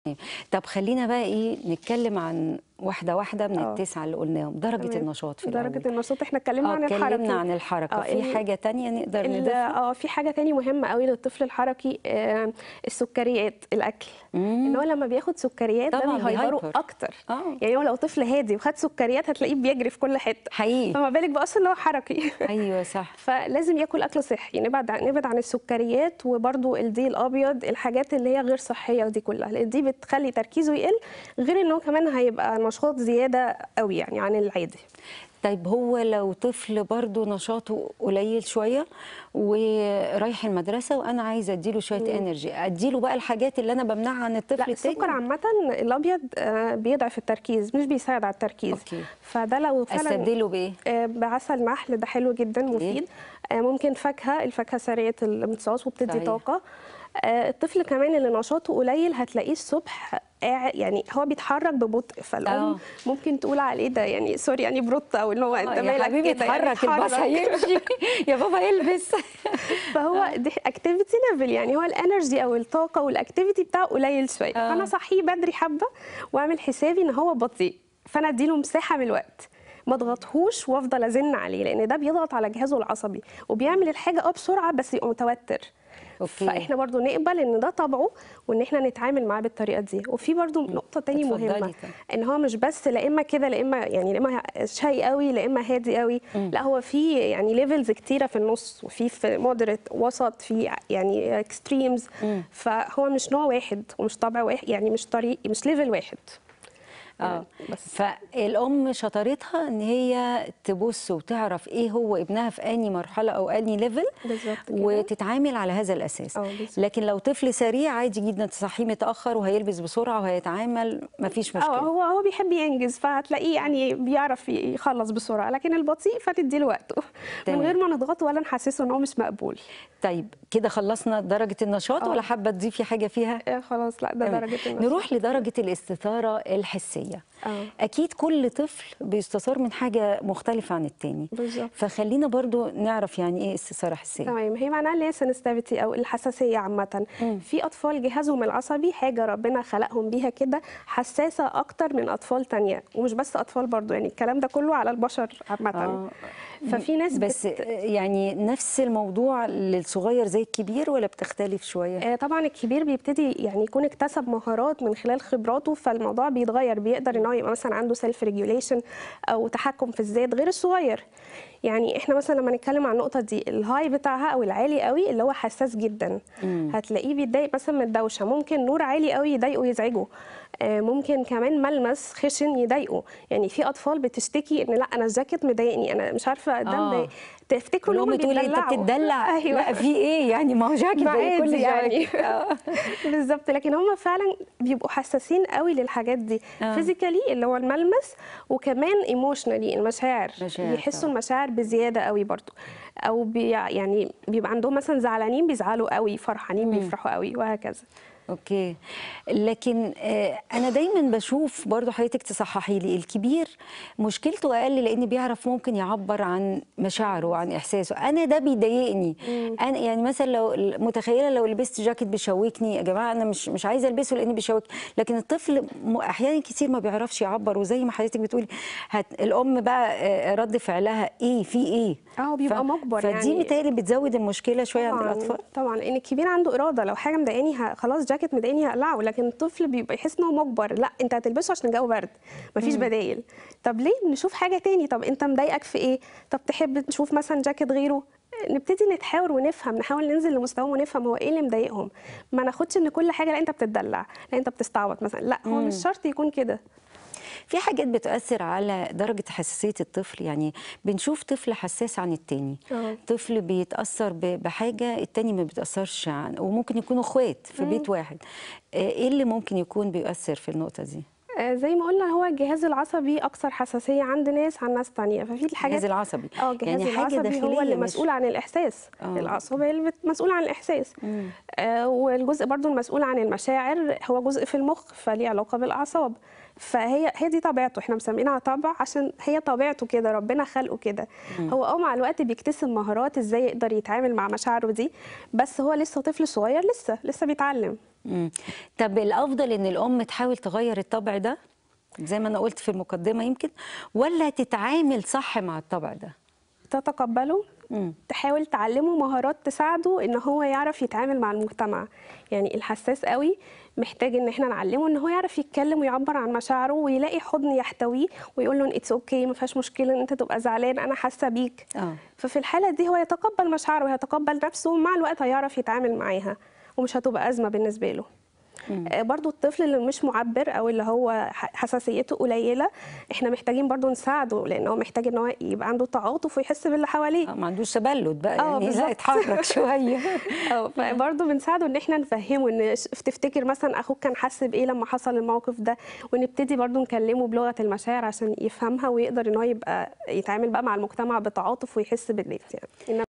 طب خلينا بقى ايه نتكلم عن واحده واحده من آه. التسعه اللي قلناهم درجه تمام. النشاط في درجة الأول. النشاط احنا اتكلمنا اه عن الحركة اتكلمنا عن الحركه آه، في ال- حاجه تانية نقدر ال- نضيفها اه في حاجه تاني مهمه قوي للطفل الحركي آه السكريات الاكل ان هو لما بياخد سكريات ده طبعاً بيهيبره بيهايبر. اكتر آه. يعني هو لو طفل هادي وخد سكريات هتلاقيه بيجري في كل حته حقيقي فما بالك بقى اصلا لو حركي ايوه صح فلازم ياكل اكل صحي نبعد عن نبعد عن السكريات وبرده الدقيق الابيض الحاجات اللي هي غير صحيه ودي كلها لان دي بتخلي تركيزه يقل غير ان هو كمان هيبقى نشاط زياده قوي يعني عن العادي طيب هو لو طفل برضه نشاطه قليل شويه ورايح المدرسه وانا عايزه اديله شويه انرجي اديله بقى الحاجات اللي انا بمنعها عن الطفل لا التاني السكر عامة الأبيض آه، بيضعف التركيز مش بيساعد على التركيز أوكي. فده لو فعلا استبدله بايه آه، بعسل نحل ده حلو جدا مفيد آه، ممكن فاكهة الفاكهة سريعة الامتصاص وبتدي صحيح. طاقة آه، الطفل كمان اللي نشاطه قليل هتلاقيه الصبح قاعد يعني هو بيتحرك ببطء فالام آه. ممكن تقول عليه ده يعني سوري يعني بروت او ان هو انت آه، مالك يا حبيبي كده يعني اتحرك الباص اتحرك. هيمشي يا بابا البس فهو دي اكتيفيتي ليفل يعني هو الانرجي او الطاقه والاكتيفيتي بتاعه قليل شويه آه. فانا صحيه بدري حبه واعمل حسابي ان هو بطيء فانا اديله مساحه من الوقت ما اضغطهوش وافضل ازن عليه لان ده بيضغط على جهازه العصبي وبيعمل الحاجه اه بسرعه بس يبقى متوتر أوكي. فاحنا برضو نقبل ان ده طبعه وان احنا نتعامل معاه بالطريقه دي وفي برضو نقطه تاني اتفضلي مهمه طبعا. ان هو مش بس لا اما كده لا اما يعني لا اما شاي قوي لا اما هادي قوي لا هو في يعني ليفلز كتيره في النص وفي في مودريت وسط في يعني اكستريمز فهو مش نوع واحد ومش طبع واحد يعني مش طريق مش ليفل واحد اه بس فالام شطارتها ان هي تبص وتعرف ايه هو ابنها في اني مرحله او اني ليفل بالظبط كده. وتتعامل على هذا الاساس اه بالظبط. لكن لو طفل سريع عادي جدا تصحيه متاخر وهيلبس بسرعه وهيتعامل مفيش اه مشكله هو هو بيحب ينجز فهتلاقيه يعني بيعرف يخلص بسرعه لكن البطيء فتدي له وقته تمام. من غير ما نضغطه ولا نحسسه ان هو مش مقبول طيب كده خلصنا درجه النشاط اه. ولا حابه تضيفي حاجه فيها آه خلاص لا ده تمام. درجه النشاط. نروح لدرجه الاستثاره الحسيه اه. اكيد كل طفل بيستثار من حاجه مختلفه عن التاني بالظبط. فخلينا برضو نعرف يعني ايه استثاره حسيه تمام هي معناها اللي هي سنستيفيتي او الحساسيه عامه في اطفال جهازهم العصبي حاجه ربنا خلقهم بيها كده حساسه اكتر من اطفال تانية ومش بس اطفال برضو يعني الكلام ده كله على البشر عامه آه. ففي ناس بس بت... يعني نفس الموضوع للصغير زي الكبير ولا بتختلف شويه آه، طبعا الكبير بيبتدي يعني يكون اكتسب مهارات من خلال خبراته فالموضوع بيتغير بيقدر ان هو يبقى مثلا عنده سيلف ريجوليشن او تحكم في الذات غير الصغير يعني احنا مثلا لما نتكلم عن النقطه دي الهاي بتاعها او العالي قوي اللي هو حساس جدا هتلاقيه بيتضايق مثلا من الدوشه ممكن نور عالي قوي يضايقه يزعجه آه، ممكن كمان ملمس خشن يضايقه يعني في اطفال بتشتكي ان لا انا الجاكيت مضايقني انا مش عارفه ده آه. مضايق تفتكروا ان هم الام تقول انت بيتدلعوا. بتتدلع ايوه لا في ايه يعني ما هو جاكيت ما زي كل عادي يعني جاكيت آه. بالظبط لكن هم فعلا بيبقوا حساسين قوي للحاجات دي آه. فيزيكالي اللي هو الملمس وكمان ايموشنالي المشاعر مشاعر بيحسوا طبعا. المشاعر بزياده قوي برضو او بي يعني بيبقى عندهم مثلا زعلانين بيزعلوا قوي فرحانين بيفرحوا قوي وهكذا اوكي لكن آه، انا دايما بشوف برضو حضرتك تصححي لي الكبير مشكلته اقل لان بيعرف ممكن يعبر عن مشاعره وعن احساسه انا ده بيضايقني انا يعني مثلا لو متخيله لو لبست جاكيت بيشوكني يا جماعه انا مش مش عايزه البسه لان بيشوك لكن الطفل م- احيانا كتير ما بيعرفش يعبر وزي ما حضرتك بتقولي هت الام بقى آه، رد فعلها ايه في ايه اه بيبقى مجبر فدي يعني. متهيألي بتزود المشكله شويه عند طبعا الاطفال طبعا لان الكبير عنده اراده لو حاجه مضايقاني ه- خلاص جاكيت مضايقني هقلعه لكن الطفل بيبقى يحس ان هو مجبر لا انت هتلبسه عشان الجو برد مفيش بدايل طب ليه نشوف حاجه تاني طب انت مضايقك في ايه طب تحب نشوف مثلا جاكيت غيره نبتدي نتحاور ونفهم نحاول ننزل لمستواهم ونفهم هو ايه اللي مضايقهم ما ناخدش ان كل حاجه لا انت بتتدلع لا انت بتستعوض مثلا لا هو مش شرط يكون كده في حاجات بتؤثر على درجة حساسية الطفل يعني بنشوف طفل حساس عن التاني اه. طفل بيتأثر ب- بحاجة التاني ما بيتأثرش عن وممكن يكونوا اخوات في بيت واحد آه، ايه اللي ممكن يكون بيؤثر في النقطة دي آه، زي ما قلنا هو الجهاز العصبي اكثر حساسيه عند ناس عن ناس تانية ففي الحاجات الجهاز العصبي اه الجهاز يعني حاجة العصبي داخلية هو اللي مش- مسؤول عن الاحساس آه. العصب هي اللي بت- مسؤول عن الاحساس آه والجزء برضو المسؤول عن المشاعر هو جزء في المخ فليه علاقه بالاعصاب فهي هي دي طبيعته احنا مسمينها طبع عشان هي طبيعته كده ربنا خلقه كده هو اه مع الوقت بيكتسب مهارات ازاي يقدر يتعامل مع مشاعره دي بس هو لسه طفل صغير لسه لسه بيتعلم مم. طب الافضل ان الام تحاول تغير الطبع ده زي ما انا قلت في المقدمه يمكن ولا تتعامل صح مع الطبع ده تتقبله مم. تحاول تعلمه مهارات تساعده ان هو يعرف يتعامل مع المجتمع يعني الحساس قوي محتاج ان احنا نعلمه ان هو يعرف يتكلم ويعبر عن مشاعره ويلاقي حضن يحتويه ويقول له اتس اوكي ما فيهاش مشكله ان انت تبقى زعلان انا حاسه بيك اه ففي الحاله دي هو يتقبل مشاعره ويتقبل نفسه ومع الوقت هيعرف يتعامل معاها ومش هتبقى ازمه بالنسبه له آه، برضو الطفل اللي مش معبر او اللي هو ح- حساسيته قليله احنا محتاجين برضو نساعده لان هو محتاج ان هو يبقى عنده تعاطف ويحس باللي حواليه آه، ما عندوش تبلد بقى آه، يعني لا بالظبط. يتحرك شويه اه فبرضه بنساعده ان احنا نفهمه ان ش- تفتكر مثلا اخوك كان حاسس بايه لما حصل الموقف ده ونبتدي برضه نكلمه بلغه المشاعر عشان يفهمها ويقدر ان هو يبقى يتعامل بقى مع المجتمع بتعاطف ويحس بالناس يعني إن